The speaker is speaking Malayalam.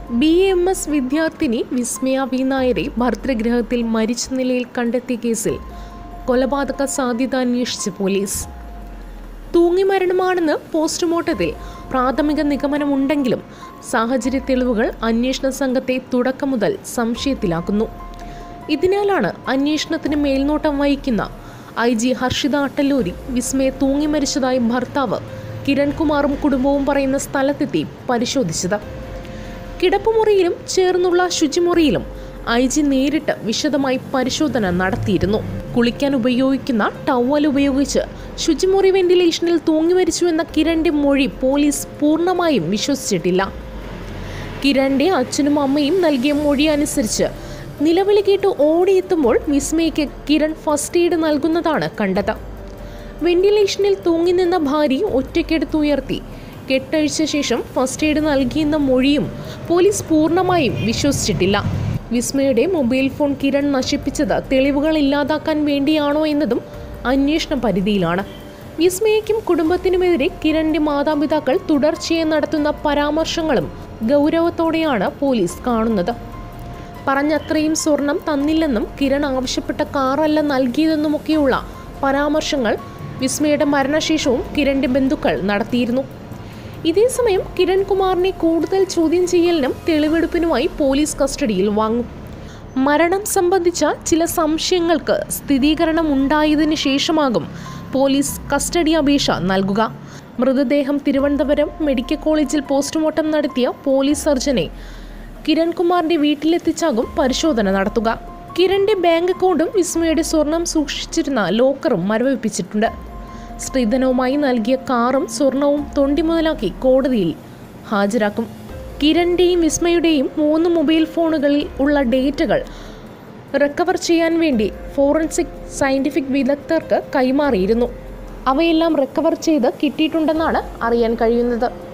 ബി എം എസ് വിദ്യാർത്ഥിനി വിസ്മയ വി നായരെ ഭർതൃഗ്രഹത്തിൽ മരിച്ച നിലയിൽ കണ്ടെത്തിയ കേസിൽ കൊലപാതക സാധ്യത അന്വേഷിച്ച് പോലീസ് തൂങ്ങി മരണമാണെന്ന് പോസ്റ്റ്മോർട്ടത്തിൽ പ്രാഥമിക നിഗമനമുണ്ടെങ്കിലും സാഹചര്യ തെളിവുകൾ അന്വേഷണ സംഘത്തെ തുടക്കം മുതൽ സംശയത്തിലാക്കുന്നു ഇതിനാലാണ് അന്വേഷണത്തിന് മേൽനോട്ടം വഹിക്കുന്ന ഐ ജി ഹർഷിത അട്ടല്ലൂരി വിസ്മയെ തൂങ്ങി മരിച്ചതായി ഭർത്താവ് കിരൺകുമാറും കുടുംബവും പറയുന്ന സ്ഥലത്തെത്തി പരിശോധിച്ചത് കിടപ്പുമുറിയിലും ചേർന്നുള്ള ശുചിമുറിയിലും ഐ ജി നേരിട്ട് വിശദമായി പരിശോധന നടത്തിയിരുന്നു കുളിക്കാൻ ഉപയോഗിക്കുന്ന ടവൽ ഉപയോഗിച്ച് ശുചിമുറി വെന്റിലേഷനിൽ തൂങ്ങി മരിച്ചു എന്ന കിരണിന്റെ മൊഴി പോലീസ് പൂർണ്ണമായും വിശ്വസിച്ചിട്ടില്ല കിരണിന്റെ അച്ഛനും അമ്മയും നൽകിയ മൊഴി അനുസരിച്ച് നിലവിളി കേട്ട് ഓടിയെത്തുമ്പോൾ വിസ്മയ്ക്ക് കിരൺ ഫസ്റ്റ് എയ്ഡ് നൽകുന്നതാണ് കണ്ടത് വെന്റിലേഷനിൽ തൂങ്ങി നിന്ന ഭാര്യ ഒറ്റയ്ക്കെടുത്തുയർത്തി കെട്ടഴിച്ച ശേഷം ഫസ്റ്റ് എയ്ഡ് നൽകിയെന്ന മൊഴിയും പോലീസ് പൂർണ്ണമായും വിശ്വസിച്ചിട്ടില്ല വിസ്മയുടെ മൊബൈൽ ഫോൺ കിരൺ നശിപ്പിച്ചത് തെളിവുകൾ ഇല്ലാതാക്കാൻ വേണ്ടിയാണോ എന്നതും അന്വേഷണ പരിധിയിലാണ് വിസ്മയയ്ക്കും കുടുംബത്തിനുമെതിരെ കിരണിന്റെ മാതാപിതാക്കൾ തുടർച്ചയായി നടത്തുന്ന പരാമർശങ്ങളും ഗൗരവത്തോടെയാണ് പോലീസ് കാണുന്നത് പറഞ്ഞത്രയും സ്വർണം തന്നില്ലെന്നും കിരൺ ആവശ്യപ്പെട്ട കാറല്ല നൽകിയതെന്നുമൊക്കെയുള്ള പരാമർശങ്ങൾ വിസ്മയുടെ മരണശേഷവും കിരണിന്റെ ബന്ധുക്കൾ നടത്തിയിരുന്നു ഇതേസമയം കിരൺ കുമാറിനെ കൂടുതൽ ചോദ്യം ചെയ്യലിനും തെളിവെടുപ്പിനുമായി പോലീസ് കസ്റ്റഡിയിൽ വാങ്ങും മരണം സംബന്ധിച്ച ചില സംശയങ്ങൾക്ക് സ്ഥിരീകരണം ഉണ്ടായതിനു ശേഷമാകും പോലീസ് കസ്റ്റഡി അപേക്ഷ നൽകുക മൃതദേഹം തിരുവനന്തപുരം മെഡിക്കൽ കോളേജിൽ പോസ്റ്റ്മോർട്ടം നടത്തിയ പോലീസ് സർജനെ കിരൺകുമാറിന്റെ വീട്ടിലെത്തിച്ചാകും പരിശോധന നടത്തുക കിരണിന്റെ ബാങ്ക് അക്കൗണ്ടും വിസ്മയുടെ സ്വർണം സൂക്ഷിച്ചിരുന്ന ലോക്കറും മരവിപ്പിച്ചിട്ടുണ്ട് സ്ത്രീധനവുമായി നൽകിയ കാറും സ്വർണവും തൊണ്ടി മുതലാക്കി കോടതിയിൽ ഹാജരാക്കും കിരണിന്റെയും വിസ്മയുടെയും മൂന്ന് മൊബൈൽ ഫോണുകളിൽ ഉള്ള ഡേറ്റകൾ റിക്കവർ ചെയ്യാൻ വേണ്ടി ഫോറൻസിക് സയന്റിഫിക് വിദഗ്ധർക്ക് കൈമാറിയിരുന്നു അവയെല്ലാം റിക്കവർ ചെയ്ത് കിട്ടിയിട്ടുണ്ടെന്നാണ് അറിയാൻ കഴിയുന്നത്